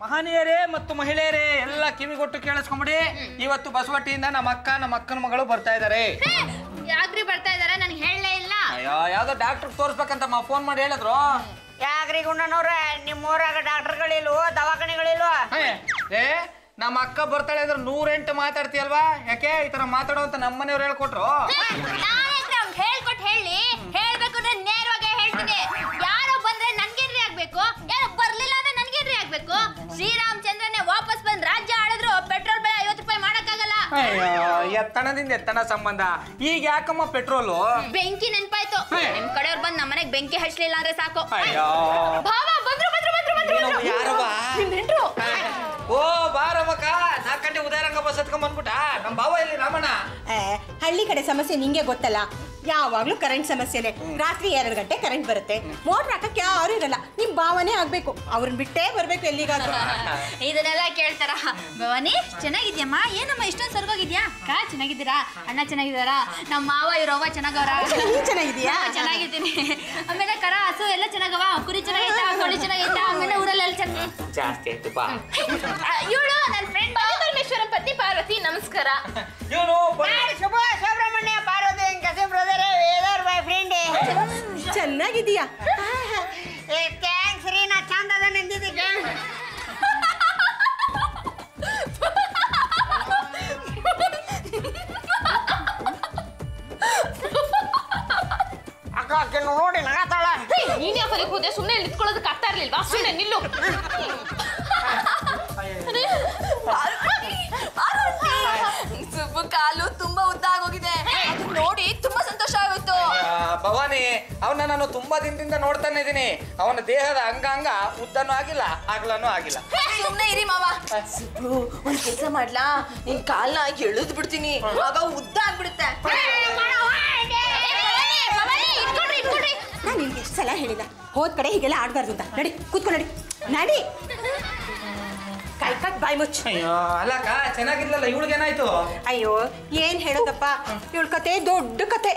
ಮಹನೀಯರೇ ಮತ್ತು ಮಹಿಳೆಯರೇ ಎಲ್ಲ ಕಿವಿಗೊಟ್ಟು ಕೇಳಿಸ್ಕೊಂಬಿಡಿ ಇವತ್ತು ಬಸವಟ್ಟಿಯಿಂದ ನಮ್ಮ ಅಕ್ಕ ನಮ್ಮ ಅಕ್ಕನ ಮಗಳು ಬರ್ತಾ ಇದ್ದಾರೆ ಯಾಕ್ರಿ ಬರ್ತಾ ಇದಾರೆ ನನ್ಗೆ ಹೇಳಲೇ ಇಲ್ಲ ಅಯ್ಯೋ ಯಾವ್ದೋ ಡಾಕ್ಟರ್ ತೋರ್ಸ್ಬೇಕಂತ ಫೋನ್ ಮಾಡಿ ಹೇಳಿದ್ರು ಯಾಕ್ರಿ ಗುಂಡನವ್ರ ನಿಮ್ಮೂರಾಗ ಡಾಕ್ಟರ್ಗಳಿಲ್ವೋ ದವಾಖಾನೆಗಳಿಲ್ವೋ ಹೇ, ಏ ನಮ್ಮ ಅಕ್ಕ ಬರ್ತಾಳೆ ಅಂದ್ರೆ ನೂರೆಂಟು ಮಾತಾಡ್ತೀಯಲ್ವಾ ಯಾಕೆ ಈ ತರ ಮಾತಾಡುವಂತ ನಮ್ಮನೆಯವ್ರು ಹೇಳ್ಕೊಟ್ರು ನಾನೇಕ್ರಿ ಅವ್ನ್ ಹೇಳ್ಕೊಟ್ ಹೇಳಿ ಹೇಳ್ಬೇಕು ಅಂದ್ರೆ ನೇರವಾಗಿ ಹೇಳ್ತೀನಿ ಯಾರೋ ಬಂದ್ರೆ ನನ್ಗೇನ್ರಿ ಆಗ್ಬೇಕು ಯಾರೋ ಬರ್ಲಿಲ್ಲ ಅಂದ್ರೆ ನನ್ಗೇನ್ರಿ ಆಗ್ಬೇಕು ಶ್ರೀರಾಮಚಂದ್ರನೇ ವಾಪಸ್ ಬಂದ್ ರಾಜ್ಯ ಆಳಿದ್ರು ಪೆಟ್ರೋಲ್ ಬೆಲೆ ಐವತ್ತು ರೂಪಾಯಿ ಮಾಡಕ್ಕಾಗಲ್ಲ ಅಯ್ಯೋ ಎತ್ತಣದಿಂದ ಎತ್ತಣ ಸಂಬಂಧ ಈಗ ಯಾಕಮ್ಮ ಪೆಟ್ರೋಲು ಬೆಂಕಿ ನೆನ್ಪಾಯ್ತು ನಿಮ್ ಕಡೆಯವ್ರು ಬಂದ್ ನಮ್ಮನೆಗ್ ಬೆಂಕಿ ಹಚ್ಲಿಲ್ಲ ಅಂದ್ರೆ ಸಾಕು ಅಯ್ಯೋ ಭಾವ ಬಂದ್ರು ಬಂದ್ರು ಬಂದ್ರು ಬಂದ್ರು ಬಂದ್ರು ಯಾರವ್ವ? ನಿಮ್ ನೆಂಟ್ರು ಓ ಬಾರಮ್ಮಕ್ಕ ನಾಲ್ಕು ಗಂಟೆ ಉದಯರಂಗ ಬಸ್ ಹತ್ಕೊಂಡ್ ಬಂದ್ಬಿಟ್ಟ ನಮ್ಮ ಬಾವ ಇಲ್ಲಿ ರಾಮಣ್ಣ ಏ, ಹಳ್ಳಿ ಕಡೆ ಸಮಸ್ಯೆ ನಿಂಗೆ ಗೊತ್ತಲ್ಲ ಯಾವಾಗ್ಲೂ ಕರೆಂಟ್ ಸಮಸ್ಯೆನೆ ರಾತ್ರಿ ಎರಡು ಗಂಟೆ ಕರೆಂಟ್ ಬರುತ್ತೆ ಮೋಟ್ರ್ ಹಾಕಕ್ಕೆ ಯಾರು ಇರಲ್ಲ ನಿಮ್ ಭಾವನೆ ಆಗ್ಬೇಕು ಅವ್ರನ್ನ ಬಿಟ್ಟೇ ಬರ್ಬೇಕು ಎಲ್ಲಿಗಾದ್ರೂ ಇದನ್ನೆಲ್ಲ ಕೇಳ್ತಾರ ಭವಾನಿ ಚೆನ್ನಾಗಿದ್ಯಮ್ಮ ಏನಮ್ಮ ಇಷ್ಟೊಂದು ಸರ್ಗೋಗಿದ್ಯಾ ಕಾ ಚೆನ್ನಾಗಿದ್ದೀರಾ ಅಣ್ಣ ಚೆನ್ನಾಗಿದ್ದಾರಾ ನಮ್ಮ ಮಾವ ಇವ್ರವ್ವ ಚೆನ್ನಾಗವ್ರ ನೀನ್ ಚೆನ್ನಾಗಿದೀಯಾ ಹಾ, ಚೆನ್ನಾಗಿದ್ದೀನಿ ಆಮೇಲೆ ಕರ ಹಸು ಎಲ್ಲ ಚೆನ್ನಾಗವ ಕುರಿ ಚೆನ್ನಾಗೈತಾ ಕೋಳಿ ಚೆನ್ನಾಗೈತಾ ಆಮೇಲೆ ಊರಲ್ಲೆಲ್ಲ ಚೆನ್ನಾಗಿ ಜಾಸ್ತಿ ಆಯ್ತು ಬಾ ಇವಳು ನನ್ನ ಫ್ರೆಂಡ್ ಪರಮೇಶ್ವರ ಪತಿ ಪಾರ್ವತಿ ನಮಸ್ಕಾರ ಇವನು ಶುಭ ಸುಬ್ರಹ್ಮಣ್ಯ ಪಾರ್ವತಿ ಕಸಿ ಬ್ರದರ್ ವೇದರ್ ಬೈ ಫ್ರೆಂಡ್ ಚೆನ್ನಾಗಿದೀಯಾ ಥ್ಯಾಂಕ್ಸ್ ರೀ ನಾ ಚಂದ ಅದ ನಿಂತಿದ್ದಕ್ಕೆ ಅಕ್ಕ ಅಕ್ಕ ನೋಡಿ ನಗತಾಳ ನೀನ್ ಯಾಕೆ ಹೊರಗೆ ಹೋದೆ ಸುಮ್ಮನೆ ನಿಂತ್ಕೊಳ್ಳೋದಕ್ಕೆ ಆಗ್ತಾ ಇರ್ಲಿಲ್ವಾ ಸುಮ್ಮನೆ ನಿಲ್ಲು ಸುಬ್ಬು ಕಾಲು ತುಂಬಾ ಉದ್ದ ಆಗೋಗಿದೆ ಅದು ನೋಡಿ ತುಂಬಾ ಸಂತೋಷ ಆಗೋಯ್ತು ಆ, ಭವಾನಿ ಅವನ ನಾನು ತುಂಬಾ ದಿನದಿಂದ ನೋಡ್ತಾನೆ ಇದೀನಿ ಅವನ ದೇಹದ ಅಂಗಾಂಗ ಉದ್ದನೂ ಆಗಿಲ್ಲ ಅಗಲನೂ ಆಗಿಲ್ಲ ಸುಮ್ನೆ ಇರಿ ಮಾವ ಸುಬ್ಬು ಒಂದ್ ಕೆಲ್ಸ ಮಾಡ್ಲಾ ನಿನ್ ಕಾಲ್ನ ಎಳೆದ್ ಬಿಡ್ತೀನಿ ಆಗ ಉದ್ದ ಆಗ್ಬಿಡುತ್ತೆ ನಾನು ನಿನ್ಗೆ ಎಷ್ಟು ಸಲ ಹೇಳಿಲ್ಲ ಹೋದ್ ಕಡೆ ಹೀಗೆಲ್ಲ ಆಡ್ಬಾರ್ದು ಅಂತ ನಡಿ ಕೂತ್ಕೊ ನಡಿ ನಡಿ ಕೈ ಕಟ್ ಬಾಯ್ ಮುಚ್ಚ ಅಯ್ಯೋ ಅಲ್ಲಕ್ಕ ಚೆನ್ನಾಗಿರ್ಲಲ್ಲ ಇವಳಿಗೇನಾಯ್ತು ಅಯ್ಯೋ ಏನ್ ಹೇಳೋದಪ್ಪ ಇವಳ ಕತೆ ದೊಡ್ಡ ಕತೆ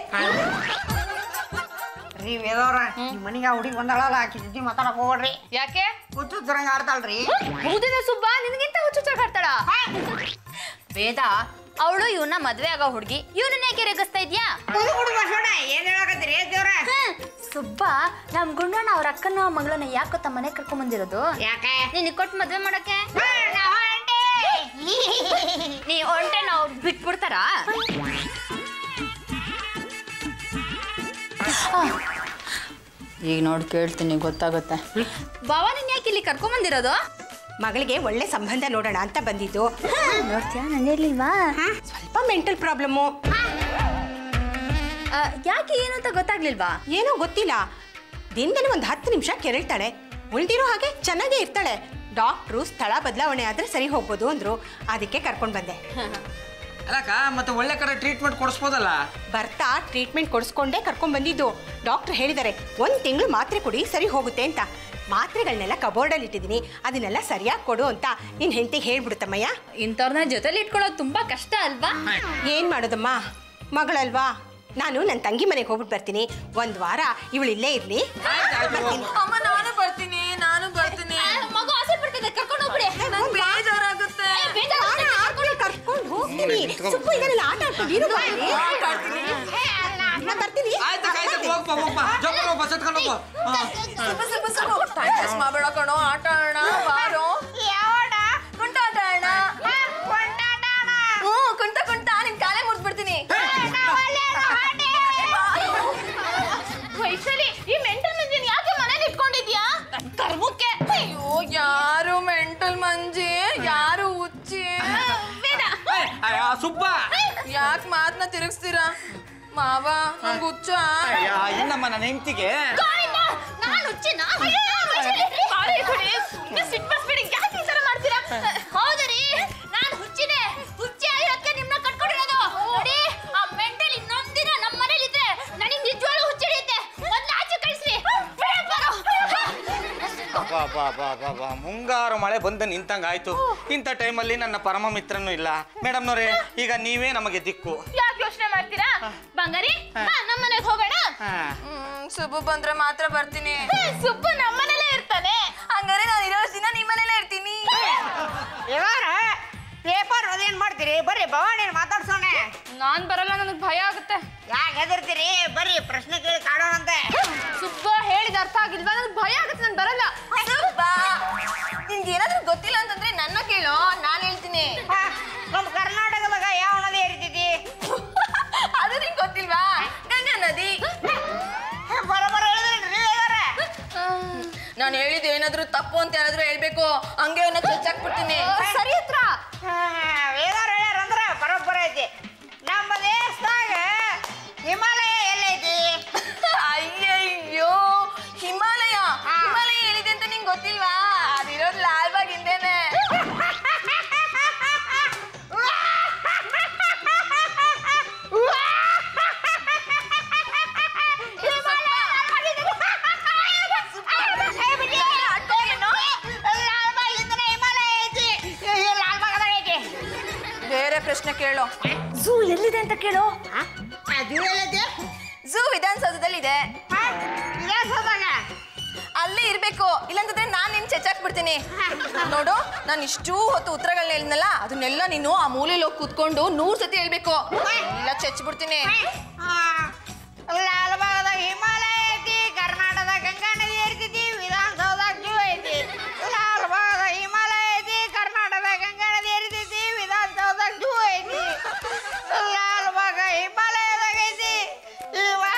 ರೀ ವೇದವ್ರ ನಿಮ್ಮ ಮನೆಗೆ ಆ ಹುಡುಗಿ ಬಂದಾಳಲ್ಲ ಆಕಿ ಜೊತೆ ಮಾತಾಡಕ್ ಹೋಗ್ರಿ ಯಾಕೆ ಹುಚ್ಚುಚ್ಚರಂಗ ಆಡ್ತಾಳ್ರಿ ಹೌದಿನ ಸುಬ್ಬ ನಿನಗಿಂತ ಹುಚ್ಚುಚ್ಚಾಗಿ ಆಡ್ತಾಳ ವೇದ ಅವಳು ಇವನ್ನ ಮದ್ವೆ ಆಗೋ ಹುಡುಗಿ ಇವನನ್ನ ಯಾಕೆ ರೇಗಿಸ್ತಾ ಇದ್ಯಾ ಹುಡುಗ ಹುಡುಗ ಬಸವಣ್ಣ ಏನ್ ಹೇಳಕತ್ತೀರಿ ದೇವ್ರ ಸುಬ್ಬ ನಮ್ ಗುಂಡಣ್ಣ ಅವ್ರ ಅಕ್ಕನ ಮಗಳನ್ನ ಯಾಕೆ ತಮ್ಮ ಮನೆ ಕರ್ಕೊಂಡ್ ಬಂದಿರೋದು ಯಾಕೆ ನಿನಗೆ ಕೊಟ್ಟು ಮದ್ವೆ ಮಾಡಕ್ಕೆ ಹಾ, ನಾ ಹೊಂಟೆ. ನೀ ಹೊಂಟೆ ನಾವು ಬಿಟ್ಬಿಡ್ತಾರ ಈಗ ನೋಡಿ ಕೇಳ್ತೀನಿ ಗೊತ್ತಾಗುತ್ತೆ ಬಾವ ನಿನ್ ಯಾಕೆ ಇಲ್ಲಿ ಕರ್ಕೊಂಡ್ ಬಂದಿರೋದು ಮಗಳಿಗೆ ಒಳ್ಳೆ ಸಂಬಂಧ ನೋಡೋಣ ಅಂತ ಬಂದಿದ್ದು ನೋಡ್ತೀಯಾ ನಂದಿರ್ಲಿಲ್ವಾ ಸ್ವಲ್ಪ ಮೆಂಟಲ್ ಪ್ರಾಬ್ಲಮ್ಮು ಯಾಕೆ ಏನು ಅಂತ ಗೊತ್ತಾಗ್ಲಿಲ್ವಾ ಏನೋ ಗೊತ್ತಿಲ್ಲ ದಿನದಲ್ಲಿ ಒಂದು ಹತ್ತು ನಿಮಿಷ ಕೆರಳ್ತಾಳೆ ಉಳಿದಿರೋ ಹಾಗೆ ಚೆನ್ನಾಗೇ ಇರ್ತಾಳೆ ಡಾಕ್ಟ್ರು ಸ್ಥಳ ಬದಲಾವಣೆ ಆದ್ರೆ ಸರಿ ಹೋಗ್ಬೋದು ಅಂದ್ರು ಅದಕ್ಕೆ ಕರ್ಕೊಂಡು ಬಂದೆ ಅಲ್ಲಕ್ಕ ಮತ್ತೆ ಒಳ್ಳೆ ಕಡೆ ಟ್ರೀಟ್ಮೆಂಟ್ ಕೊಡಿಸ್ಬೋದಲ್ಲ ಬರ್ತಾ ಟ್ರೀಟ್ಮೆಂಟ್ ಕೊಡಿಸ್ಕೊಂಡೇ ಕರ್ಕೊಂಡ್ ಬಂದಿದ್ದು ಡಾಕ್ಟರ್ ಹೇಳಿದ್ದಾರೆ ಒಂದು ತಿಂಗಳು ಮಾತ್ರೆ ಕೊಡಿ ಸರಿ ಹೋಗುತ್ತೆ ಅಂತ ಮಾತ್ರೆಗಳನ್ನೆಲ್ಲ ಕಬೋರ್ಡಲ್ಲಿ ಇಟ್ಟಿದ್ದೀನಿ ಅದನ್ನೆಲ್ಲ ಸರಿಯಾಗಿ ಕೊಡು ಅಂತ ನಿನ್ನ ಹೆಂಡತಿಗೆ ಹೇಳ್ಬಿಡುತ್ತಮ್ಮಯ್ಯ ಇಂಥವ್ರನ್ನ ಜೊತೆಲಿ ಇಟ್ಕೊಳ್ಳೋದು ತುಂಬಾ ಕಷ್ಟ ಅಲ್ವಾ ಏನು ಮಾಡೋದಮ್ಮ ಮಗಳಲ್ವಾ ನಾನು ನನ್ನ ತಂಗಿ ಮನೆಗೆ ಹೋಗ್ಬಿಟ್ಟು ಬರ್ತೀನಿ ಒಂದು ವಾರ ಇವಳು ಇಲ್ಲೇ ಇರಲಿ ಅಮ್ಮ ನಾನು ಬರ್ತೀನಿ ನಾನು ಬರ್ತೀನಿ ಮಗು ಆಸೆ ಪಡ್ತಿದೆ ಕರ್ಕೊಂಡು ಹೋಗ್ಬಿಡಿ ನಂಗ್ ಬೇಜಾರಾಗುತ್ತೆ ಕರ್ಕೊಂಡು ಹೋಗ್ತೀನಿ ಸುಬ್ಬು ಇದನ್ನೆಲ್ಲ ಆಟ ಆಡ್ಕೊಂಡು ಇರು ಬಾ ಇಲ್ಲಿ. ನಾನು ಬರ್ತೀನಿ ಆಯ್ತು ಆಯ್ತು ಹೋಗ್ಬಾ ಹೋಗ್ಬಾ ಜೋಪಾನ ಹೋಗ್ ಬಸ್ ಹತ್ಕೊಂಡು ಹೋಗು ಹಾ. ಸುಬ್ಬು ಸುಬ್ಬು ಸುಬ್ಬು ಟೈಮ್ ವೇಸ್ಟ್ ಮಾಡ್ಬೇಡ ಕಣೋ ಆಟ ಆಡೋಣ ಬಾರೋ ಯಾವಡ? ಕುಂಟ ಆಟ ಆಡೋಣ ಹಾ, ಕೊಂಡಾಟ ಅಣ್ಣ. ಹ್ಞೂ ಕುಂಟ ಕುಂಟ ನಿನ್ ಕಾಲೇ ಮುಟ್ಬಿಡ್ತೀನಿ ನಾ ಒಲ್ಲೆ ನಾ ಹೊಂಟೆ. ವೈಶಾಲಿ ಈ ಮೆಂಟಲ್ ಮಂಜಿನ ಯಾಕೆ ಮನೇಲಿ ಇಟ್ಕೊಂಡಿದ್ಯಾ ಕರ್ಮಕ್ಕೆ ಅಯ್ಯೋ ಯಾರು ಮೆಂಟಲ್ ಮಂಜಿ ಯಾರು ಹುಚ್ಚಿ ಬೇಡ ಏಯ್, ಅಯ್ಯೋ, ಸುಬ್ಬ ಯಾಕೆ ಮಾತನ್ನ ತಿರುಗಿಸ್ತೀರಾ ಮಾವ ನಂಗೆ ಹುಚ್ಚ ಅಯ್ಯೋ, ಇನ್ನಮ್ಮ ನನ್ನ ಹೆಂಡತಿಗೆ ಗೋವಿಂದ, ನಾನ್ ಹುಚ್ಚಿನ? ಬಾರಿ ಕೊಡಿ, ಸುಮ್ನೆ ಸಿಟ್ ಬರ್ಸ್ಬೇಡಿ, ಯಾಕ್ ಈ ಥರ ಮಾಡ್ತೀರಾ? ಹೌದ್ರಿ, ನಾನ್ ಹುಚ್ಚಿನೇ. ಹುಚ್ಚಿ ಆಗಿರೋದ್ಕೆ ನಿಮ್ನ ಕಟ್ಕೊಂಡಿರೋದು. ನೋಡಿ, ಆ mental ಇನ್ನೊಂದ್ ದಿನ ನಮ್ ಮನೇಲಿದ್ರೆ ನನಗ್ ನಿಜ್ವಾಗ್ಲೂ ಹುಚ್ಚ್ ಹಿಡಿಯುತ್ತೆ. ಮೊದ್ಲು ಆಚೆ ಕಳ್ಸ್ರಿ. ಬಿಡಕ್ ಬರೋ. ಬಾ ಬಾ ಬಾ ಬಾ ಬಾ ಮುಂಗಾರು ಮಳೆ ಬಂದು ನಿಂತಂಗ ಆಯ್ತು ಇಂಥ ಟೈಮಲ್ಲಿ ನನ್ನ ಪರಮ ಮಿತ್ರನೂ ಇಲ್ಲ ಮೇಡಮ್ನವ್ರೆ ಈಗ ನೀವೇ ನಮಗೆ ದಿಕ್ಕು ಯಾಕ್ ಯೋಚ್ನೆ ಮಾಡ್ತೀರಾ ಬಂಗಾರಿ ಬಾ, ನಮ್ ಮನೆಗ್ ಹೋಗೋಣ ಹಾ. ಹ್ಮ್ ಸುಬ್ಬು ಬಂದ್ರೆ ಮಾತ್ರ ಬರ್ತೀನಿ ಸುಬ್ಬು ನಮ್ಮನೇಲೇ ಇರ್ತಾನೆ ಹಂಗಾರೆ ನಾನು ಇರೋ ದಿನ ನಿಮ್ಮನೇಲೇ ಇರ್ತೀನಿ ಏ, ಭವಾನಿ ಮಾತಾಡ್ಸೋಣ ನಾನ್ ಬರಲ್ಲ ನನಗ್ ಭಯ ಆಗುತ್ತೆ ಯಾಕೆ ಹೆದರ್ತೀರಿ ಬರ್ರಿ ಪ್ರಶ್ನೆ ಕೇಳಿ ಕಾಡೋಣಂತೆ ಸುಬ್ಬ ಹೇಳಿದ ಅರ್ಥ ಆಗಿಲ್ವಾ ನನಗ್ ಭಯ ಆಗುತ್ತೆ ನಾನು ಬರಲ್ಲ ನಿನ್ಗೆ ಏನಾದ್ರೂ ಗೊತ್ತಿಲ್ಲ ಅಂತಂದ್ರೆ ನನ್ನ ಕೇಳು ನಾನು ಹೇಳ್ತೀನಿ ಹಾ, ನಮ್ ಕರ್ನಾಟಕದಾಗ ಯಾವ ನದಿ ಹರಿತೈತಿ ಅದು ನಿಂಗೆ ಗೊತ್ತಿಲ್ವಾ ಗಂಗಾ ನದಿ ಬರೋಬರ ಹೇಳಿದ್ರಿ ಹೇಗಾರೆ ನಾನು ಹೇಳಿದ್ದು ಏನಾದ್ರೂ ತಪ್ಪು ಅಂತ ಯಾರಾದ್ರೂ ಹೇಳ್ಬೇಕು ಹಂಗೆ ಅವನ್ನ ಚಚ್ಚಾಕ್ಬಿಡ್ತೀನಿ ಸರಿ ಹತ್ರ ವೇದಾರ ಹೇಳ್ಯಾರಂದ್ರ ಬರೋಬ್ಬರ ಐತಿ ನಮ್ಮ ದೇಶದಾಗ ಹಿಮಾಲಯ ಎಲ್ಲೈತಿ ಅಯ್ಯಯ್ಯೋ ಹಿಮಾಲಯ ಹಿಮಾಲಯ ಹೇಳಿದೆ ಅಂತ ನಿಂಗೆ ಗೊತ್ತಿಲ್ವಾ ಅದಿರೋದು ಲಾಲ್ಬಾಗ್ ಹಿಂದೆನೆ ಲಾಲ್ಬಾಗಿಂದನೇ ಹಿಮಾಲಯ ಐತಿ ಈ ಲಾಲ್ಬಾಗ್ದಾಗ ಐತಿ ಬೇರೆ ಪ್ರಶ್ನೆ ಕೇಳು ಝೂ ಎಲ್ಲಿದೆ ಅಂತ ಕೇಳು ಅದು ಎಲ್ಲೈತಿ ಝೂ ವಿಧಾನಸೌಧದಲ್ಲಿದೆ ಹಾ, ವಿಧಾನಸೌಧದಾಗ ಅಲ್ಲೇ ಇರ್ಬೇಕು ಇಲ್ಲಂತಂದ್ರೆ ನಾನು ನಿನ್ ಚೆಚ್ಚಾಕ್ಬಿಡ್ತೀನಿ ನೋಡು ನಾನು ಇಷ್ಟೂ ಹೊತ್ತು ಉತ್ತರಗಳನ್ನ ಹೇಳಿದ್ನಲ್ಲ ಅದನ್ನೆಲ್ಲ ನೀನು ಆ ಮೂಲೆಯಲ್ಲಿ ಹೋಗಿ ಕೂತ್ಕೊಂಡು ನೂರ್ ಸತಿ ಹೇಳ್ಬೇಕು ಎಲ್ಲ ಚೆಚ್ಬಿಡ್ತೀನಿ ಆ, ಲಾಲ್ಬಾಗ್ದಾಗ ಹಿಮಾಲಯ ಐತಿ ಕರ್ನಾಟಕದಾಗ ಗಂಗಾ ನದಿ ಹರಿತೈತಿ ವಿಧಾನಸೌಧದಾಗ ಜೂ ಐತಿ ಲಾಲ್ಬಾಗ್ದಾಗ ಹಿಮಾಲಯ ಐತಿ ಕರ್ನಾಟಕದಾಗ ಗಂಗಾ ನದಿ ಹರಿತೈತಿ ವಿಧಾನಸೌಧದಾಗ ಜೂ ಐತಿ ಲಾಲ್ಬಾಗ ಹಿಮಾಲಯದಾಗ ಐತಿ ಇವಾ-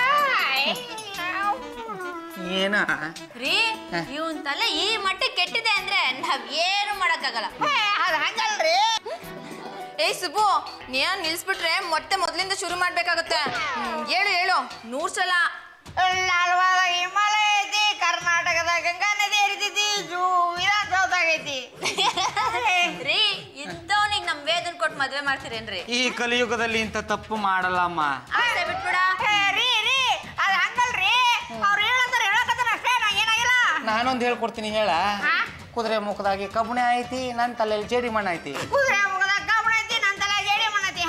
ಏನ ರೀ ಇವನ್ ತಲೆ ಈ ಮಟ್ಟಕ್ಕೆ ಕೆಟ್ಟಿದೆ ಅಂದ್ರೆ ನಾವ್ ಏನು ಮಾಡಕ್ಕಾಗಲ್ಲ ಏ, ಅದ್ ಹಂಗಲ್ರಿ ಏಯ್ ಸುಬ್ಬು ನೀನ್ ನಿಲ್ಸ್ಬಿಟ್ರೆ ಮತ್ತೆ ಮೊದ್ಲಿಂದ ಶುರು ಮಾಡ್ಬೇಕಾಗತ್ತೆ ಹ್ಮ್, ಹೇಳು ಹೇಳು ನೂರ್ ಸಲ ಲಾಲ್ಬಾಗ್ದಾಗ ಹಿಮಾಲಯ ಐತಿ ಕರ್ನಾಟಕದಾಗ ಗಂಗಾ ನದಿ ಹರಿತೈತಿ ಜೂ ವಿಧಾನಸೌಧದಾಗ ಐತಿ ರೀ ಇಂಥವ್ನಿಗೆ ನಮ್ ವೇದನ್ ಕೊಟ್ಟು ಮದ್ವೆ ಮಾಡ್ತೀರೇನ್ರಿ ಈ ಕಲಿಯುಗದಲ್ಲಿ ಇಂಥ ತಪ್ಪು ಮಾಡಲ್ಲಮ್ಮ ಆಸೆ ಬಿಟ್ಬಿಡ ಏ, ರೀ ರೀ ಅದ್ ಹಂಗಲ್ರಿ ಅವ್ರು ಹೇಳಂತಾರೆ ಹೇಳಕತ್ತಾನ ಅಷ್ಟೇ ನಾ ಏನಾಗಿಲ್ಲ ನಾನೊಂದು ಹೇಳ್ಕೊಡ್ತೀನಿ ಹೇಳ ಹಾ? ಕುದುರೆ ಮುಖದಾಗಿ ಕಬ್ಬಣೆ ಐತಿ ನನ್ನ ತಲೆಯಲ್ಲಿ ಜೇಡಿ ಮಣ್ಣು ಐತಿ ಕುದುರೆ ಮುಗದಾಗ ಕಬ್ಬಣ ಐತಿ ನನ್ನ ತಲೆ ಜೇಡಿ ಮಾಡತಿ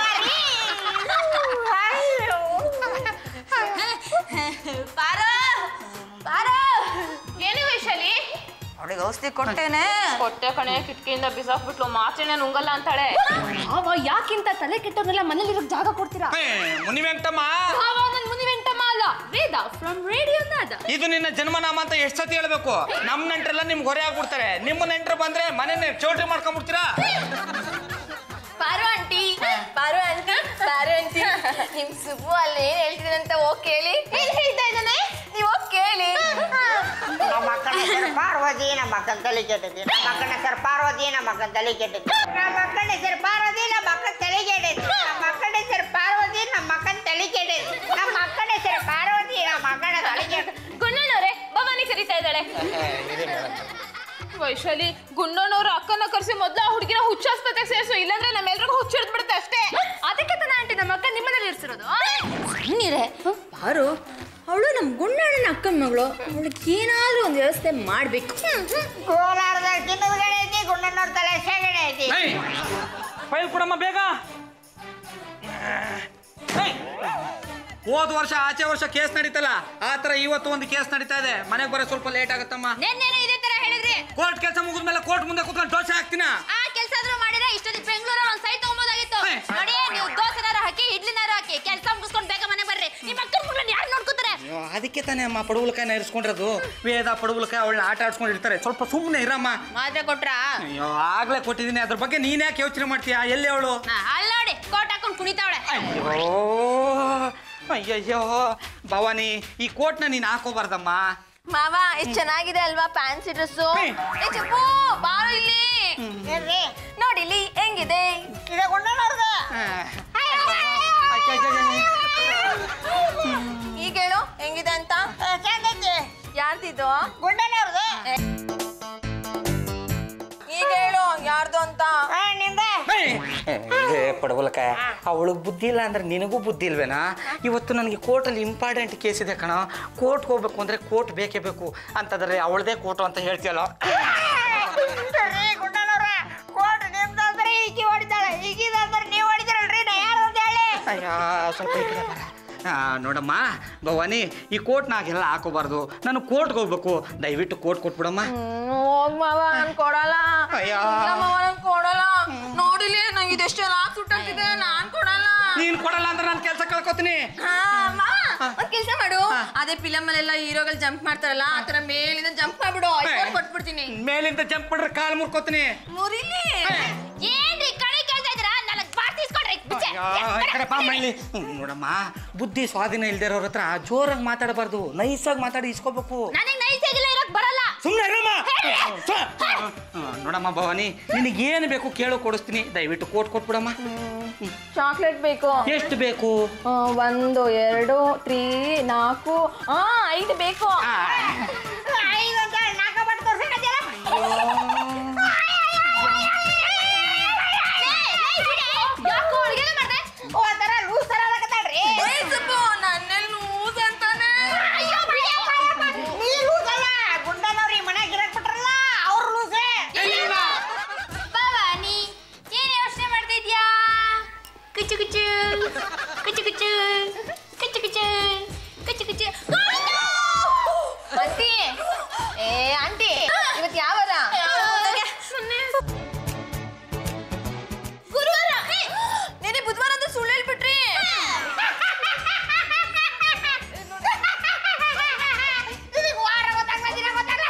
ಅಯ್ಯೋ ಪಾರ ಪಾರ ಏನು ವೈಶಾಲಿ ಅವಳಿಗೆ ಔಷಧಿ ಕೊಟ್ಟೇನೆ ಕೊಟ್ಟೆ ಕಣೆ ಕಿಟಕಿಯಿಂದ ಬಿಸಾಕ್ಬಿಟ್ಲು ಮಾಚೆನೆ ನುಂಗಲ್ಲ ಅಂತಾಳೆ ಅವ ಯಾಕಿಂತ ತಲೆ ಕೆಟ್ಟವ್ರನ್ನೆಲ್ಲ ಮನೇಲಿರೋಕ್ ಜಾಗ ಕೊಡ್ತೀರಾ ಮುನಿ ವೆಂಕಟಮ್ಮ ಅವ ನನ್ ಮುನಿ ವೆಂಟಮ್ಮ ಅಲ್ಲ ವೇದ ಫ್ರಮ್ ರೇಡಿಯೋ ನಾದ ಇದು ನಿನ್ನ ಜನ್ಮನಾಮ ಅಂತ ಎಷ್ಟು ಸತಿ ಹೇಳ್ಬೇಕು ನಮ್ಮ ನೆಂಟ್ರೆಲ್ಲ ನಿಮ್ಗೆ ಹೊರೆ ಆಗ್ಬಿಡ್ತಾರೆ ನಿಮ್ಮ ನೆಂಟ್ರು ಬಂದ್ರೆ ಮನೆನೇ ಚೌಟ್ರಿ ಮಾಡ್ಕೊಂಡ್ಬಿಡ್ತೀರಾ ಪಾರು ಆಂಟಿ ಪಾರು ಆಂಟಿ ಪಾರು ಆಂಟಿ ನಿಮ್ ಸುಬ್ಬು ಅಲ್ಲಿ ಏನ್ ಹೇಳ್ತಿದ್ದಾನೆ ಅಂತ ಹೋಗ್ ಕೇಳಿ ಏನ್ ಹೇಳ್ತಾ ಇದ್ದಾನೆ ನೀವ್ ಹೋಗ್ ಕೇಳಿ ನಮ್ಮ ಅಕ್ಕನ ಹೆಸರು ಪಾರ್ವತಿ ನಮ್ಮ ಅಕ್ಕನ ತಲೆ ಕೆಟ್ಟತಿ ನಮ್ಮ ಅಕ್ಕನ ಹೆಸರು ಪಾರ್ವತಿ ನಮ್ಮ ಅಕ್ಕನ ತಲೆ ಕೆಟ್ಟತಿ ನಮ್ಮ ಅಕ್ಕನ ಹೆಸರು ಪಾರ್ವತಿ ನಮ್ಮ ಅಕ್ಕನ ತಲೆ ಕೆಟ್ಟತಿ ನಮ್ಮ ಅಕ್ಕನ ಹೆಸರು ಪಾರ್ವತಿ ನಮ್ಮ ಅಕ್ಕನ ತಲೆ ಕೆಟ್ಟತಿ ನಮ್ಮ ಅಕ್ಕನ ಹೆಸರು ಪಾರ್ವತಿ ನಮ್ಮ ಅಕ್ಕನ ತಲೆ ಕೆಟ್ಟತಿ ಗುಣ್ಣನವ್ರೆ ಭವಾನಿ ಕರೀತಾ ಇದ್ದಾಳೆ ವೈಶಾಲಿ ಗುಂಡೋನವ್ರ ಅಕ್ಕನ ಕರ್ಸಿ ಮೊದ್ಲು ಆ ಹುಡುಗಿನ ಹುಚ್ಚಾಸ್ಪತ್ರೆಗೆ ಸೇರಿಸು ಇಲ್ಲಾಂದ್ರೆ ನಮ್ಮೆಲ್ರಿಗೂ ಹುಚ್ಚು ಹಿಡಿದ್ಬಿಡುತ್ತೆ ಅಷ್ಟೇ ಅದಕ್ಕೆ ತಾನ ಆಂಟಿ ನಮ್ಮ ಅಕ್ಕ ನಿಮ್ಮನೇಲಿ ಇರ್ಸಿರೋದು ನೀರೇ ಬಾರು ಅವಳು ನಮ್ಮ ಗುಂಡಣ್ಣನ ಅಕ್ಕನ ಮಗಳು ಅವಳಿಗೆ ಏನಾದ್ರೂ ಒಂದು ವ್ಯವಸ್ಥೆ ಮಾಡಬೇಕು ಕೋಲಾರದಾಗ ಚಿನ್ನದ ಗಣೆ ಐತಿ ಗುಂಡಣ್ಣವ್ರ ತಲೆ ಸೇಗಣೆ ಐತಿ ಫೈಲ್ ಕೊಡಮ್ಮ ಬೇಗ ಏಯ್! ಹೋದ್ ವರ್ಷ ಆಚೆ ವರ್ಷ ಕೇಸ್ ನಡೀತಲ್ಲ ಆ ತರ ಇವತ್ತು ಒಂದು ಕೇಸ್ ನಡೀತಾ ಇದೆ ಮನೆಗೆ ಬರೋ ಸ್ವಲ್ಪ ಲೇಟ್ ಆಗುತ್ತಮ್ಮ ನೆನ್ನೆನೂ ಇದೇ ತರ ಹೇಳಿದ್ರಿ ಕೋರ್ಟ್ ಕೆಲಸ ಮುಗಿದ್ಮೇಲೆ ಕೋರ್ಟ್ ಮುಂದೆ ಕೂತ್ಕೊಂಡು ದೋಸೆ ಹಾಕ್ತೀನ ಆ ಕೆಲಸ ಆದ್ರೂ ಮಾಡಿದ್ರೆ ಇಷ್ಟೊತ್ತಿಗೆ ಬೆಂಗಳೂರಲ್ಲಿ ಒಂದ್ ಸೈಟ್ ತಗೊಂಬೋದಾಗಿತ್ತು ಹೇ. ನೋಡಿ ನೀವು ದೋಸೆನಾರು ಹಾಕಿ ಇಡ್ಲಿನಾರು ಹಾಕಿ ಕೆಲಸ ಮುಗಿಸ್ಕೊಂಡು ಬೇಗ ಮನೆ ಬರ್ರಿ ನಿಮ್ಮ ಅಕ್ಕನ ಮಗಳನ್ನ ಯಾರು ನೋಡ್ಕೋತಾರೆ ಅಯ್ಯೋ, ಅದಕ್ಕೆ ತಾನೇ ಅಮ್ಮ ಪಡವಲಕಾಯಿನ ಇರಿಸ್ಕೊಂಡಿರೋದು ವೇದ ಪಡವಲಕಾಯಿ ಅವಳನ್ನ ಆಟ ಆಡ್ಸ್ಕೊಂಡಿರ್ತಾರೆ ಸ್ವಲ್ಪ ಸುಮ್ಮನೆ ಇರಮ್ಮ ಮಾತ್ರೆ ಕೊಟ್ರಾ ಅಯ್ಯೋ ಆಗ್ಲೇ ಕೊಟ್ಟಿದ್ದೀನಿ ಅದ್ರ ಬಗ್ಗೆ ನೀನ್ ಯಾಕೆ ಯೋಚನೆ ಮಾಡ್ತೀಯಾ ಎಲ್ಲಿ ಅವಳು ಅಲ್ಲಿ ನೋಡಿ ಕೋಟ್ ಹಾಕೊಂಡು ಕುಣಿತಾವಳೆ ಅಯ್ಯೋ ಅಯ್ಯಯ್ಯೋ ಭವಾನಿ ಈ ಕೋಟ್ನ ನೀನ್ ಹಾಕೋಬಾರ್ದಮ್ಮ ಮಾವ ಎಷ್ಟ್ ಚೆನ್ನಾಗಿದೆ ಅಲ್ವಾ ಫ್ಯಾನ್ಸಿ ಡ್ರೆಸ್ಸು ಹೇ. ಏ ಚಿಪ್ಪು ಬಾರು ಇಲ್ಲಿ ಏನ್ರಿ ನೋಡಿ ಇಲ್ಲಿ ಹೆಂಗಿದೆ ಇದೆ ಗುಂಡಣ್ಣವ್ರದ ಈಗ ಹೇಳು ಹೆಂಗಿದೆ ಅಂತ ಚಂದ ಐತಿ ಯಾರ್ದಿದ್ದು ಗುಂಡಣ್ಣವ್ರದ ಈಗ ಹೇಳು ಯಾರ್ದು ಅಂತ ನಿಂದ ಪಡವಲಕಾಯ ಅವಳಿಗೆ ಬುದ್ಧಿ ಇಲ್ಲ ಅಂದ್ರೆ ನಿನಗೂ ಬುದ್ಧಿ ಇಲ್ವೇನಾ ಇವತ್ತು ನನಗೆ ಕೋರ್ಟಲ್ಲಿ ಇಂಪಾರ್ಟೆಂಟ್ ಕೇಸ್ ಇದೆ ಕಣ ಕೋರ್ಟ್ಗೆ ಹೋಗ್ಬೇಕು ಅಂದ್ರೆ ಕೋರ್ಟ್ ಬೇಕೇ ಬೇಕು ಅಂತಂದ್ರೆ ಅವಳದೇ ಕೋರ್ಟು ಅಂತ ಹೇಳ್ತೀಯಲ್ಲ ರೀ ಗುಂಡನವ್ರ ಕೋಟ್ ನಿಮ್ದಂದ್ರೆ ಈಕಿ ಹೊಡಿತಾಳೆ ಈಗಿದಂದ್ರೆ ನೀವು ಹೊಡಿತೀರಲ್ರಿ ನಾ ಯಾರು ಅಂತ ಹೇಳಿ ಅಯ್ಯ ಸ್ವಲ್ಪ ಈ ಕಡೆ ಬರ. ಆ, ನೋಡಮ್ಮ ಭವಾನಿ ಈ ಕೋಟ್ ನಾಗೆಲ್ಲ ಹಾಕೋಬಾರ್ದು ನಾನು ಕೋರ್ಟ್ಗೆ ಹೋಗ್ಬೇಕು ದಯವಿಟ್ಟು ಕೋರ್ಟ್ ಕೊಟ್ಬಿಡಮ್ಮ ಹೋಗ್ ಮಾವ ನನ್ ಕೊಡಲ್ಲ ಅಯ್ಯ. ಇಲ್ಲ ಮಾವ ನನ್ ಕೊಡಲ್ಲ ನೋಡಿಲಿ ನಂಗೆ ಇದೆಷ್ಟು ಹಾಕ್ಬಿಟ್ಟ ಕೊಡಲ್ಲ ಅಂದ್ರೆ ನಾನು ಕೆಲಸ ಕಳ್ಕೊತೀನಿ ಹಾ, ಮಾವ, ಒಂದ್ ಕೆಲ್ಸ ಮಾಡು ಅದೇ ಫಿಲಮ್ ಅಲ್ಲೆಲ್ಲ ಹೀರೋಗಳು ಜಂಪ್ ಮಾಡ್ತಾರಲ್ಲ ಆತರ ಮೇಲಿಂದ ಜಂಪ್ ಮಾಡ್ಬಿಡು ಐಫೋನ್ ಕೊಟ್ಬಿಡ್ತೀನಿ ಮೇಲಿಂದ ಜಂಪ್ ಮಾಡ್ರೆ ಕಾಲ್ ಮುರ್ಕೋತೀನಿ ಮುರಿಲಿ ಏನ್ರಿ ಕಡೆ ಕೇಳ್ತಾ ಇದ್ದೀರಾ ನನಗ್ ಪಾರ್ಟಿ ಇಸ್ಕೊಡ್ರಿ ಬಿಚ್ಚೆ. ಈ ಕಡೆ ಬಾ ಮಳ್ಳಿ ನೋಡಮ್ಮ ಬುದ್ಧಿ ಸ್ವಾಧೀನ ಇಲ್ದಿರೋರ ಹತ್ರ ಜೋರಾಗಿ ಮಾತಾಡಬಾರ್ದು ನೈಸಾಗಿ ಮಾತಾಡಿ ಇಸ್ಕೋಬೇಕು ನನಗ್ ನೈಸಾಗಿಲ್ಲ ಇರಕ್ ಬರಲ್ಲ ಸುಮ್ಮನೆ ಇರಮ್ಮ ನೋಡಮ್ಮ ಭವಾನಿ ನಿನಗೇನು ಬೇಕು ಕೇಳು ಕೊಡಿಸ್ತೀನಿ ದಯವಿಟ್ಟು ಕೋಟ್ ಕೊಟ್ಬಿಡಮ್ಮ ಚಾಕ್ಲೇಟ್ ಬೇಕು ಎಷ್ಟು ಬೇಕು ಆ, ಒಂದು ಎರಡು ತ್ರೀ ನಾಲ್ಕು ಹಾ ಐದು ಬೇಕು ಐದು ಅಂತ ನಾಲ್ಕ ಬಟ್ ತೋರ್ಸಕತ್ತೀರ? ಯಾಕೋ ಅಡ್ಗೆನ ಮಾಡ್ದೆ ಒಂಥರ ಲೂಸ್ ತರ ಆಗಕತ್ತಾಳ್ರಿ. ನನ್ನೆಲ್ಲಿ ಲೂಸ್ ಅಂತಾನೆ ಅಯ್ಯೋ, ಬಿಡಿಯಪ್ಪ, ಅಯ್ಯಪ್ಪ. ನೀ ಲೂಸ್ ಅಲ್ಲ ಗುಂಡನವ್ರು ಈ ಮನ್ಯಾಗ ಇರಕ್ ಬಿಟ್ರಲ್ಲ ಅವ್ರು ಲೂಸೇ ಭವಾನಿ ಏನ್ ಯೋಚನೆ ಮಾಡ್ತಿದ್ಯಾ ಕುಚು ಕುಚು ಕುಚು ಕುಚು ಕುಚು ಕುಚು ಕುಚು ಕುಚು ಆಂಟಿ ಏ ಆಂಟಿ ಇವತ್ತು ಯಾವ ವಾರ? ಗುರುವಾರ ನೆನ್ನೆ ಬುಧವಾರ ಅಂತ ಸುಳ್ಳು ಹೇಳ್ಬಿಟ್ರಿ ನಿನಗ್ ವಾರ ಗೊತ್ತಾಗ್ಲ ದಿನ ಗೊತ್ತಾಗ್ಲ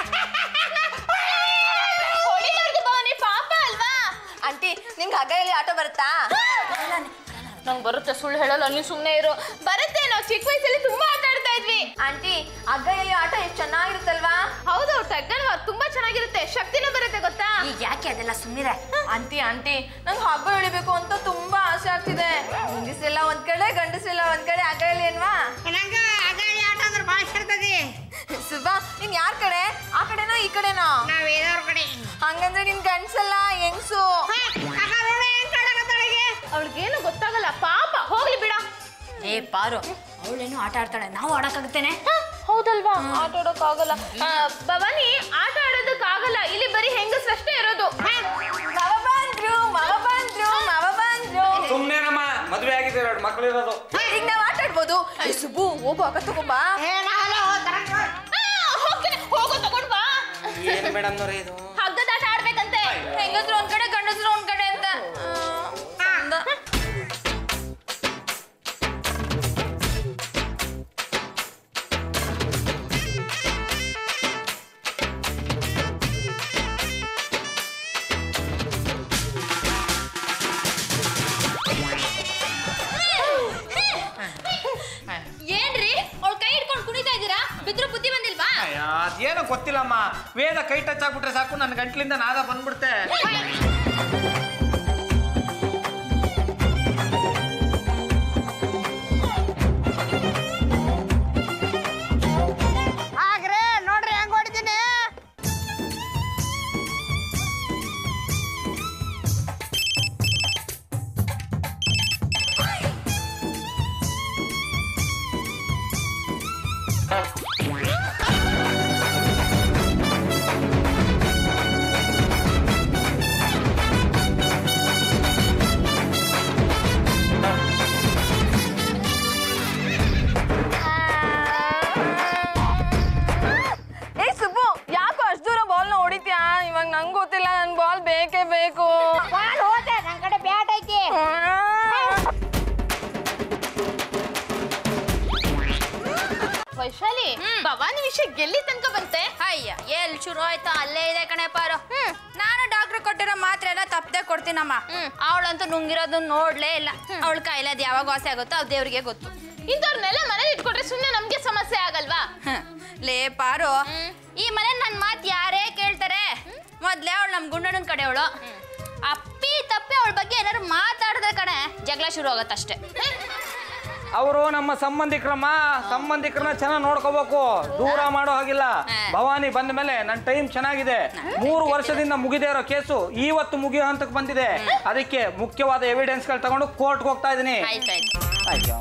ಹೊಡಿಲಾರ್ದು ಭವಾನಿ ಪಾಪ ಅಲ್ವಾ ಆಂಟಿ ನಿಮ್ಗೆ ಹಗ್ಗದಲ್ಲಿ ಆಟೋ ಬರುತ್ತಾ ನಂಗೆ ಬರುತ್ತೆ ಸುಳ್ಳು ಹೇಳಲ್ಲ ನೀವು ಸುಮ್ಮನೆ ಇರು ಬರುತ್ತೆ ನಾವು ಚಿಕ್ಕ ವಯಸ್ಸಲ್ಲಿ ತುಂಬಾ ಆಟ ಆಡ್ತಾ ಇದ್ವಿ ಆಂಟಿ ಹಗ್ಗದಲ್ಲಿ ಆಟ ಎಷ್ಟು ಚೆನ್ನಾಗಿರುತ್ತಲ್ವಾ ಹೌದು ಟಗ್ಗಲ್ವಾ ತುಂಬಾ ಚೆನ್ನಾಗಿರುತ್ತೆ ಶಕ್ತಿನೂ ಬರುತ್ತೆ ಗೊತ್ತಾ ಈಗ ಯಾಕೆ ಅದೆಲ್ಲ ಸುಮ್ಮನೆ ಆಂಟಿ ಆಂಟಿ ನಂಗೆ ಹಗ್ಗ ಎಳಿಬೇಕು ಅಂತ ತುಂಬಾ ಆಸೆ ಆಗ್ತಿದೆ ಹೆಂಗಸ್ರೆಲ್ಲ ಒಂದ್ ಕಡೆ ಗಂಡಸ್ರೆಲ್ಲ ಒಂದ್ ಕಡೆ ಹಗ್ಗ ಎಳಿಯನ್ವಾ ನಂಗ ಅಗಾಡಿ ಆಟ ಅಂದ್ರೆ ಭಾಳ ಇರ್ತದೆ ಸುಬ್ಬಾ ನೀನ್ ಯಾರ್ ಕಡೆ ಆ ಕಡೆನೋ ಈ ಕಡೆನೋ ನಾವ್ ಏದವ್ರ ಕಡೆ ಹಂಗಂದ್ರೆ ನಿನ್ ಗಂಡ್ಸಲ್ಲ ಹೆಂಗ್ಸು ಆಗ ನೋಡಿ ಹೆಂಗ್ ಕಾಣಕತ್ತಾಳಿಗೆ ಅವಳಿಗೇನು ಗೊತ್ತಾಗಲ್ಲ ಪಾಪ ಹೋಗ್ಲಿ ಬಿಡ ಏ ಪಾರು ಅವಳೇನು ಆಟ ಆಡ್ತಾಳೆ ನಾವು ಆಡಕ್ಕಾಗುತ್ತೇನೆ ಹೌದಲ್ವಾ ಆಟ ಆಡೋಕ್ಕಾಗಲ್ಲ ಆ, ಭವಾನಿ ಆಟ ಆಡೋದಕ್ಕಾಗಲ್ಲ ಇಲ್ಲಿ ಬರೀ ಹೆಂಗಸ್ರಷ್ಟೇ ಇರೋದು ಮವ ಬಂದ್ರು ಮವ ಬಂದ್ರು ಮವ ಬಂದ್ರು ಸುಮ್ಮನೆನಮ್ಮ ಮದುವೆ ಆಗಿದೆ ಎರಡು ಮಕ್ಳು ಇರೋದು ಈಗ ನಾವ್ ಆಟ ಆಡ್ಬೋದು ಏ, ಸುಬ್ಬು ಹೋಗು ಅಕ್ಕ ತಗೊಂಬಾ ಏ ನಾವೆಲ್ಲ ಹೋಗ್ತಾರ ಆ, ಹೋಗ್ತೀನಿ ಹೋಗೋ ತಗೊಂಡ್ ಬಾ ಏನು ಮೇಡಮ್ನವ್ರೆ ಇದು ಹಗ್ಗದ ಆಟ ಆಡ್ಬೇಕಂತೆ ಹೆಂಗಸ್ರು ಒಂದ್ ಕಡೆ ಗಂಡಸ್ರು ಒಂದ್ ಕಡೆ ಅಂತ ಆ, ಅಂದ. ಏನ್ರಿ ಅವಳ ಕೈ ಹಿಡ್ಕೊಂಡು ಕುಣಿತಾ ಇದ್ದೀರಾ ಬಿದ್ರು ಬುದ್ಧಿ ಬಂದಿಲ್ವಾ ಅಯ್ಯ, ಅದೇನೋ ಗೊತ್ತಿಲ್ಲಮ್ಮ ವೇದ ಕೈ ಟಚ್ ಆಗ್ಬಿಟ್ರೆ ಸಾಕು ನನ್ನ ಗಂಟ್ಲಿಂದ ನಾದ ಬಂದ್ಬಿಡುತ್ತೆ ಆಗ್ರೆ ನೋಡ್ರಿ ಹೆಂಗ್ ಹೊಡಿತೀನಿ ಏ ಸುಬ್ಬು ಯಾಕೋ ಅಷ್ಟು ದೂರ ಬಾಲ್ನ ಹೊಡಿತ್ಯಾ ಇವಾಗ ನಂಗೆ ಗೊತ್ತಿಲ್ಲ ನನ್ ಬಾಲ್ ಬೇಕೇ ಬೇಕು ಬಾಳ್ ಹೋದೆ ನನ್ ಕಡೆ ಬ್ಯಾಟ್ ಐತಿ ವೈಶಾಲಿ ಭವಾನಿ ವಿಷಯ ಗೆಲ್ಲಿ ತನಕ ಬಂತೆ ಅಯ್ಯ ಎಲ್ಲಿ ಶುರು ಆಯ್ತಾ ಅಲ್ಲೇ ಇದೆ ಕಣೆ ಪಾರು ನಾನು ಡಾಕ್ಟರ್ ಕೊಟ್ಟಿರೋ ಮಾತ್ರೆ ಎಲ್ಲ ತಪ್ಪದೆ ಕೊಡ್ತೀನಮ್ಮ ಅವಳಂತೂ ನುಂಗಿರೋದು ನೋಡ್ಲೇ ಇಲ್ಲ ಅವಳ ಕಾಯಿಲೆ ಅದು ಯಾವಾಗ ವಾಸಿ ಆಗುತ್ತೋ ಅದು ದೇವ್ರಿಗೆ ಗೊತ್ತು ಇಂಥವ್ರನ್ನೆಲ್ಲ ಮನೇಲಿ ಇಟ್ಕೊಟ್ರೆ ಸುಮ್ಮನೆ ನಮ್ಗೆ ಸಮಸ್ಯೆ ಆಗಲ್ವಾ ಹ, ಲೇ ಪಾರು ಈ ಮನೆ ನನ್ನ ಮಾತು ಯಾರೇ ಕೇಳ್ತಾರೆ ಮೊದ್ಲೇ ಅವಳು ನಮ್ಮ ಗುಂಡಣ್ಣನ ಕಡೆಯವಳು ಅಪ್ಪಿ ತಪ್ಪಿ ಅವಳ ಬಗ್ಗೆ ಏನಾದ್ರು ಮಾತಾಡಿದ್ರೆ ಕಣೆ ಜಗಳ ಶುರು ಆಗತ್ತಷ್ಟೇ ಅವರು ನಮ್ಮ ಸಂಬಂಧಿಕರಮ್ಮ ಸಂಬಂಧಿಕರನ್ನ ಚೆನ್ನಾಗಿ ನೋಡ್ಕೋಬೇಕು ದೂರ ಮಾಡೋ ಹಾಗಿಲ್ಲ ಭವಾನಿ ಬಂದ ಮೇಲೆ ನನ್ನ ಟೈಮ್ ಚೆನ್ನಾಗಿದೆ ಮೂರು ವರ್ಷದಿಂದ ಮುಗಿದೇ ಇರೋ ಕೇಸು ಇವತ್ತು ಮುಗಿಯೋ ಹಂತಕ್ಕೆ ಬಂದಿದೆ ಅದಕ್ಕೆ ಮುಖ್ಯವಾದ ಎವಿಡೆನ್ಸ್ಗಳು ತಗೊಂಡು ಕೋರ್ಟ್ಗೆ ಹೋಗ್ತಾ ಇದ್ದೀನಿ ಆಯ್ತಾಯ್ತು ಅಯ್ಯೋ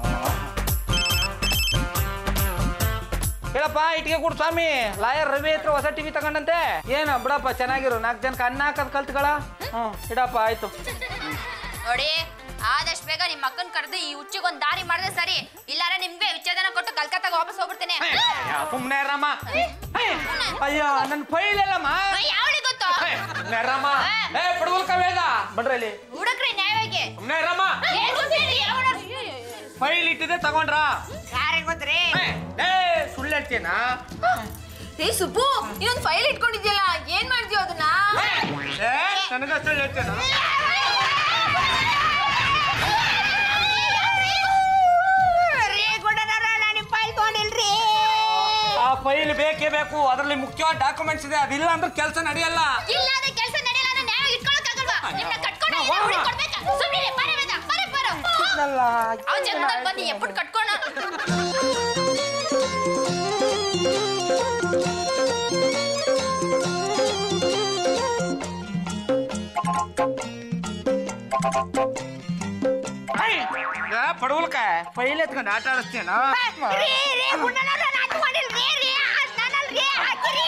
ಹೇಳಪ್ಪ ಇಟ್ಗೆ ಕೊಡು ಸ್ವಾಮಿ ಲಾಯರ್ ರವಿ ಹತ್ರ ಹೊಸ ಟಿವಿ ತಗೊಂಡಂತೆ ಏನು ಬಿಡಪ್ಪ ಚೆನ್ನಾಗಿರು ನಾಲ್ಕು ಜನಕ್ಕೆ ಅನ್ನ ಹಾಕೋದು ಕಲ್ತ್ಗಳ ಹ್ಞೂ ಇಡಪ್ಪ ಆಯ್ತು ನೋಡಿ ಆದಷ್ಟು ಬೇಗ ನಿಮ್ಮ ಅಕ್ಕನ ಕರೆದು ಈ ಹುಚ್ಚಿಗೊಂದು ದಾರಿ ಮಾಡಿದ್ರೆ ಸರಿ ಇಲ್ಲಾರೆ ನಿಮ್ಗೆ ವಿಚ್ಛೇದನ ಕೊಟ್ಟು ಕಲ್ಕತ್ತಾಗ ವಾಪಸ್ ಹೋಗ್ಬಿಡ್ತೀನಿ ಸುಮ್ಮನೆ ರಮ್ಮ ಅಯ್ಯೋ ನನ್ನ ಫೈಲ್ ಎಲ್ಲಮ್ಮ ಯಾವಳಿಗೆ ಗೊತ್ತು ಸುಮ್ಮನೆ ರಮ್ಮ ಏ ಪಡ್ವಲ್ಕ ವೇದ ಬಡ್ರಿ ಇಲ್ಲಿ ಹುಡುಕ್ರಿ ನ್ಯಾಯವಾಗಿ ಸುಮ್ಮನೆ ರಮ್ಮ ಏನ್ ಗೊತ್ತೇಳಿ? ಯಾವನ- ಫೈಲ್ ಇಟ್ಟಿದೆ ತಗೊಂಡ್ರಾ ಯಾರಿಗೆ ಗೊತ್ತ್ರಿ ಏ, ಏ ಸುಳ್ಳು ಹೇಳ್ತೀನಾ ಏ ಸುಬ್ಬು ಇನ್ನೊಂದು ಫೈಲ್ ಇಟ್ಕೊಂಡಿದ್ಯಲ್ಲ ಏನ್ ಮಾಡ್ತೀಯೋ ಅದನ್ನ ಏ ನನಗ ಸುಳ್ಳು ಹೇಳ್ತೀನಾ ರೀ ಗುಡ್ಡದವ್ರ ನಾನು ಫೈಲ್ ತೊಗೊಂಡಿಲ್ರಿ ಆ ಫೈಲ್ ಬೇಕೇ ಬೇಕು ಅದರಲ್ಲಿ ಮುಖ್ಯವಾದ ಡಾಕ್ಯುಮೆಂಟ್ಸ್ ಇದೆ ಅದಿಲ್ಲ ಅಂದ್ರೆ ಕೆಲಸ ನಡೆಯಲ್ಲ ಇಲ್ಲ ಅಂದ್ರೆ ಕೆಲಸ ನಡೆಯಲ್ಲ ಅಂದ್ರೆ ನ್ಯಾಯ ಇಟ್ಕೊಳಕ್ಕಾಗಲ್ವಾ ನಿನ್ನ ಕಟ್ಕೊಂಡು ಹೋಗ್ವಾ. ಹುಡುಗಿ ಕೊಡ್ಬೇಕಾ ಸುಮ್ಮನೆ ಬರೆ ಬೇಡ ಬರೆ ಬರೋ ಅವ ಜಗದಲ್ಲಿ ಬಂದು ಎಪ್ಪಟ್ಟು ಕಟ್ಕೋಣ ಪಡವಲ್ಕ ಫೈಲ್ ಎತ್ಕೊಂಡು ಆಟ ಆಡಿಸ್ತೀನ ರೀ ರೀ ಗುಡ್ಡದವ್ರ ನಾನು ತೊಗೊಂಡಿಲ್ರಿ ರೀ ಅದ್ ನಾನಲ್ರಿ ಹಾಕಿರಿ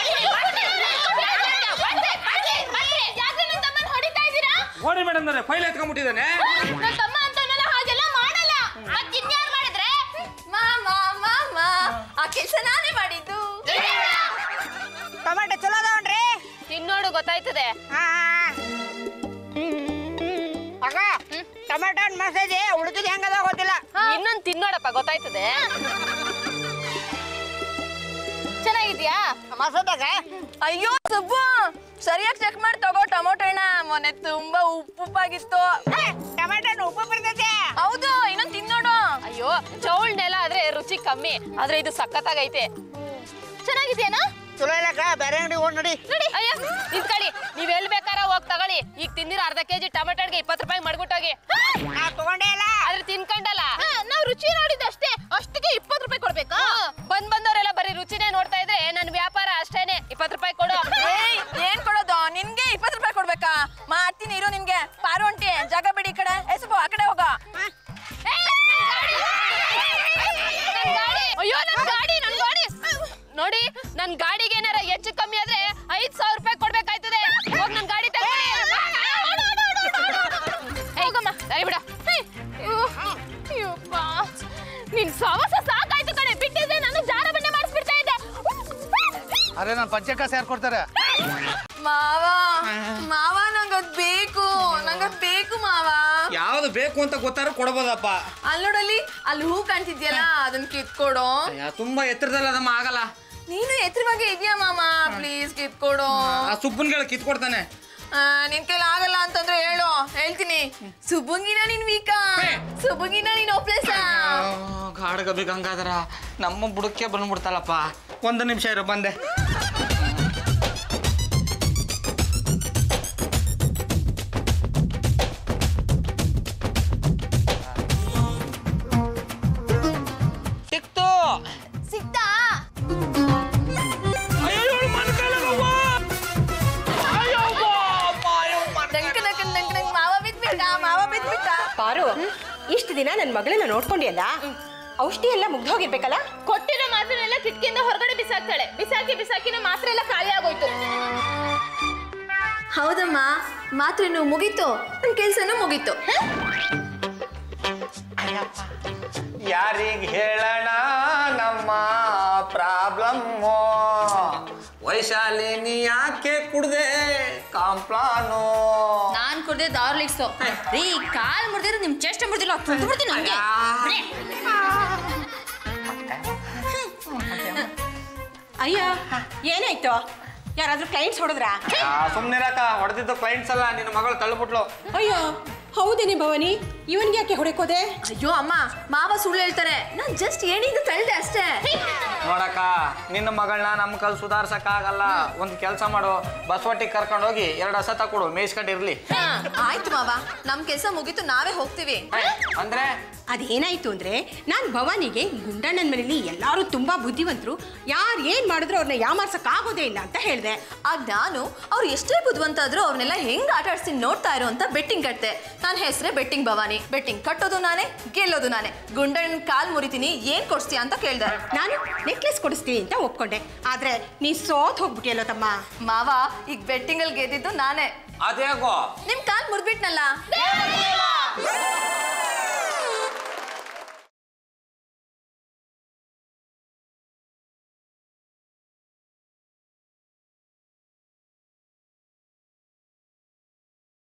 ಯಾಕೆ ನನ್ನ ತಮ್ಮನ ಹೊಡಿತಾ ಇದ್ದೀರಾ ಓಡಿ ಮೇಡಮ್ ಫೈಲ್ ಎತ್ಕೊಂಡ್ಬಿಟ್ಟಿದ್ದಾನೆ ನನ್ನ ತಮ್ಮ ಅಂತವನೆಲ್ಲ ಹಾಗೆಲ್ಲ ಮಾಡಲ್ಲ ಮತ್ ಇನ್ಯಾರು ಮಾಡಿದ್ರೆ ಮಾಮ ಮಾಮ ಆ ಕೆಲಸ ನಾನೇ ಮಾಡಿದ್ದು ಟೊಮೆಟೊ ಚಲೋ ಅದಾವನ್ರಿ ತಿನ್ನೋಡು ಗೊತ್ತಾಯ್ತದೆ ಹಾ ಅಕ್ಕ ಟೊಮೆಟೊ ಮಸಾಜೆ ಉಳಿದಿದ್ದು ಹೆಂಗದ ಗೊತ್ತಿಲ್ಲ ಇನ್ನೊಂದು ತಿನ್ನೋಡಪ್ಪ ಗೊತ್ತಾಯ್ತದೆ ಚೆನ್ನಾಗಿದ್ಯಾ ಮಸದಾಗ ಅಯ್ಯೋ ಸುಬ್ಬು ಸರಿಯಾಗಿ ಚೆಕ್ ಮಾಡಿ ತಗೋ ಟೊಮೊಟೊ ಹಣ್ಣ ಮೊನ್ನೆ ತುಂಬಾ ಉಪ್ಪುಪ್ಪಾಗಿತ್ತು ಟೊಮೆಟೊ ಉಪ್ಪು ಬರ್ತೈತೆ ಹೌದು ಇನ್ನೊಂದು ತಿನ್ನೋಡು ಅಯ್ಯೋ ಚೌಳ್ ನೆಲ ಆದ್ರೆ ರುಚಿ ಕಮ್ಮಿ ಆದ್ರೆ ಇದು ಸಖತ್ತಾಗೈತೆ ಚೆನ್ನಾಗಿದ್ಯಾನಾ ಚಲೋ ಇಲ್ಲಕ್ಕ ಬೇರೆ ಅಂಗಡಿ ಹೋಗಿ ನೋಡಿ ನೋಡಿ ಅಯ್ಯೋ ನಿಂತ್ಕೊಳ್ಳಿ ನೀವ್ ಎಲ್ಲಿ ಬೇಕಾರ ಹೋಗಿ ತಗೊಳ್ಳಿ ಈಗ ತಿಂದಿರೋ ಅರ್ಧ ಕೆಜಿ ಟೊಮೆಟೊಗೆ ಇಪ್ಪತ್ತು ರೂಪಾಯಿ ಮಾಡ್ಬಿಟ್ಟೋಗಿ ನಾ ತಗೊಂಡೇ ಇಲ್ಲ ಆದ್ರೆ ತಿನ್ಕೊಂಡಲ್ಲ ನಾವ್ ರುಚಿ ನೋಡಿದಷ್ಟೇ ಅಷ್ಟಕ್ಕೆ ಇಪ್ಪತ್ತು ರೂಪಾಯಿ ಕೊಡ್ಬೇಕಾ ಬಂದ್ ಬಂದವರೆಲ್ಲ ಬರೀ ರುಚಿನೇ ನೋಡ್ತಾ ಇದ್ರೆ ನನ್ ವ್ಯಾಪಾರ ಅಷ್ಟೇನೆ ಇಪ್ಪತ್ತು ರೂಪಾಯಿ ಕೊಡು ಏಯ್ ಏನ್ ಕೊಡೋದು ನಿನ್ಗೆ ಇಪ್ಪತ್ತು ರೂಪಾಯಿ ಕೊಡ್ಬೇಕಾ ಮಾಡ್ತೀನಿ ಇರು ನಿನ್ಗೆ ಪಾರು ಹೊಂಟಿ ಜಾಗ ಬಿಡಿ ಈ ಕಡೆ ಏ ಸುಬ್ಬು ಆ ಕಡೆ ಹೋಗ ನನ್ ಗಾಡಿ ಅಯ್ಯೋ ನನ್ ಗಾಡಿ ನನ್ ಗಾಡಿ ನೋಡಿ ನನ್ ಗಾಡಿಗೆ ಏನಾರ ಹೆಚ್ಚು ಕಮ್ಮಿ ಆದ್ರೆ ಐದ್ ಸಾವಿರ ರೂಪಾಯಿ ಕೊಡ್ಬೇಕಾಯ್ತದೆ ಹೋಗ್ ನನ್ ಗಾಡಿ ತಗೊಳ್ಳಿ ಹೋಗಮ್ಮ ಸರಿ ಬಿಡ ನಿನ್ ಸವಸ ಸಾಕಾಯ್ತು ಕಣೆ ಬಿಟ್ಟಿದ್ರೆ ನಾನು ಜಾರ ಬಂಡೆ ಮಾಡಿಸ್ಬಿಡ್ತಾ ಇದ್ದೆ ಅರೆ ನಾನು ಪಂಚಕ ಸೇರ್ಕೊಡ್ತಾರೆ ಮಾವ ಮಾವ ನಂಗದ್ ಬೇಕು ನಂಗದ್ ಬೇಕು ಮಾವ ಯಾವ್ದು ಬೇಕು ಅಂತ ಗೊತ್ತಾರ ಕೊಡ್ಬೋದಪ್ಪ ಅಲ್ಲಿ ನೋಡಲ್ಲಿ ಅಲ್ಲಿ ಹೂ ಕಾಣ್ತಿದ್ಯಲ್ಲ ಅದನ್ನ ಕಿತ್ಕೊಡು ಅಯ್ಯ, ತುಂಬಾ ಎತ್ತರದಲ್ಲಿ ಅದಮ್ಮ ಆಗಲ್ಲ ನೀನು ಎತ್ತರವಾಗಿ ಇದೆಯಾ ಮಾಮ ಪ್ಲೀಸ್ ಕಿತ್ಕೊಡು ಆ ಸುಬ್ಬನ್ಗಳ ಕಿತ್ಕೊಡ್ತಾನೆ ಆ, ನಿನ್ ಕೈಲಿ ಆಗಲ್ಲ ಅಂತಂದ್ರೆ ಹೇಳು ಹೇಳ್ತೀನಿ ಸುಬ್ಬಂಗಿನ ನೀನ್ ವೀಕಾ ಸುಬ್ಬಂಗಿನ ನೀನ್ ಒಪ್ಲೇಸ ಗಾಡ್ಗ ಬೇಕು ಹಂಗಾದ್ರ ನಮ್ಮ ಬುಡಕ್ಕೆ ಬಂದ್ಬಿಡ್ತಲ್ಲಪ್ಪ ಒಂದು ನಿಮಿಷ ಇರು ಬಂದೆ ಸಿಕ್ತು ಸಿಕ್ತಾ ಡಂಕ ಡಂಕ ಡಂಕ ಡಂಕ ಮಾವ ಬಿದ್ಬಿಟ್ಟ ಮಾವ ಬಿದ್ಬಿಟ್ಟ ಪಾರು ಇಷ್ಟು ದಿನ ನನ್ನ ಮಗಳನ್ನ ನೋಡ್ಕೊಂಡಿಯಲ್ಲ ಔಷಧಿ ಎಲ್ಲ ಮುಗ್ದೋಗಿರ್ಬೇಕಲ್ಲ ಕೊಟ್ಟಿರೋ ಮಾತ್ರೆನೆಲ್ಲ ಕಿಟಕಿಯಿಂದ ಹೊರಗಡೆ ಬಿಸಾಕ್ತಾಳೆ ಬಿಸಾಕಿ ಬಿಸಾಕಿನ ಮಾತ್ರೆ ಎಲ್ಲ ಖಾಲಿ ಆಗೋಯ್ತು ಹೌದಮ್ಮ ಮಾತ್ರೆನು ಮುಗೀತು ನನ್ ಕೆಲ್ಸನೂ ಮುಗೀತು ಯಾರಿಗೆ ಹೇಳೋಣ ನಮ್ಮ ಪ್ರಾಬ್ಲಮ್ಮು ವೈಶಾಲಿನಿ ಯಾಕೆ ಕುಡ್ದೆ ಕಾಂಪ್ಲಾನು ನಾನ್ ಕುಡ್ದೆ ದಾರ್ಲಿಕ್ಸು ರೀ ಕಾಲ್ ಮುರಿದಿರೋ ನಿಮ್ ಚೆಸ್ಟ್ ಮುರಿದಿಲ್ಲ ತುಂಡು ಬಿಡ್ತೀನಿ ಹಂಗೆ ಬಿಡಿ. ಅಯ್ಯ ಏನಾಯ್ತು ಯಾರಾದ್ರೂ ಕ್ಲೈಂಟ್ಸ್ ಹೊಡೆದ್ರಾ ಸುಮ್ಮನಿರಕ ಹೊಡೆದಿದ್ದು ಕ್ಲೈಂಟ್ಸ್ ಅಲ್ಲ ನಿನ್ನ ಮಗಳು ತಳ್ಳಿಬಿಟ್ಲು ಅಯ್ಯೋ ಹೌದೇನೆ ಭವಾನಿ ಇವನ್ಗೆ ಯಾಕೆ ಹೊಡೆಕೋದೆ ಅಯ್ಯೋ ಅಮ್ಮ ಮಾವ ಸುಳ್ಳು ಹೇಳ್ತಾರೆ ನಾನ್ ಜಸ್ಟ್ ಏನಿಂದ ತಳ್ದೆ ಅಷ್ಟೇ ನೋಡಕ್ಕ ನಿನ್ನ ಮಗಳನ್ನ ನಮ್ಮ ಕಲ್ ಸುಧಾರ್ಸಕ್ಕಾಗಲ್ಲ ಒಂದು ಕೆಲಸ ಮಾಡು ಬಸವಟ್ಟಿಗೆ ಕರ್ಕೊಂಡು ಹೋಗಿ ಎರಡು ಹಸ ತಕೊಡು ಮೇಯ್ಸ್ಕೊಂಡಿರ್ಲಿ ಆಯ್ತು ಮಾವ ನಮ್ ಕೆಲ್ಸ ಮುಗೀತು ನಾವೇ ಹೋಗ್ತೀವಿ ಅಂದ್ರೆ ಅದೇನಾಯ್ತು ಅಂದ್ರೆ ನಾನ್ ಭವಾನಿಗೆ ಗುಂಡಣ್ಣನ ಮನೇಲಿ ಎಲ್ಲಾರು ತುಂಬಾ ಬುದ್ಧಿವಂತರು ಯಾರು ಏನ್ ಮಾಡಿದ್ರು ಅವ್ರನ್ನ ಯಾಮಾರ್ಸಕ್ ಆಗೋದೇ ಇಲ್ಲ ಅಂತ ಹೇಳ್ದೆ ಆಗ ನಾನು ಅವ್ರು ಎಷ್ಟೇ ಬುದ್ಧಿವಂತ ಆದ್ರೂ ಅವ್ರನ್ನೆಲ್ಲ ಹೆಂಗ್ ಆಟ ಆಡ್ಸ್ತೀನಿ ನೋಡ್ತಾ ಇರೋ ಅಂತ ಬೆಟ್ಟಿಂಗ್ ಕಟ್ತೆ ನನ್ನ ಹೆಸರೇ ಬೆಟ್ಟಿಂಗ್ ಭವಾನಿ ಬೆಟ್ಟಿಂಗ್ ಕಟ್ಟೋದು ನಾನೇ ಗೆಲ್ಲೋದು ನಾನೇ ಗುಂಡಣ್ಣನ ಕಾಲ್ ಮುರಿತೀನಿ ಏನ್ ಕೊಡ್ಸ್ತೀಯ ಅಂತ ಕೇಳ್ದೆ ನಾನು ನೆಕ್ಲೆಸ್ ಕೊಡಿಸ್ತೀನಿ ಅಂತ ಒಪ್ಕೊಂಡೆ ಆದ್ರೆ ನೀ ಸೋತ್ ಹೋಗ್ಬಿಟ್ಟಿಯಲ್ಲೋ ತಮ್ಮ ಮಾವ ಈಗ ಬೆಟ್ಟಿಂಗ್ ಅಲ್ಲಿ ಗೆದ್ದಿದ್ದು ನಾನೇ ಅದೇಗೋ ನಿಮ್ ಕಾಲ್ ಮುರಿದ್ಬಿಟ್ನಲ್ಲ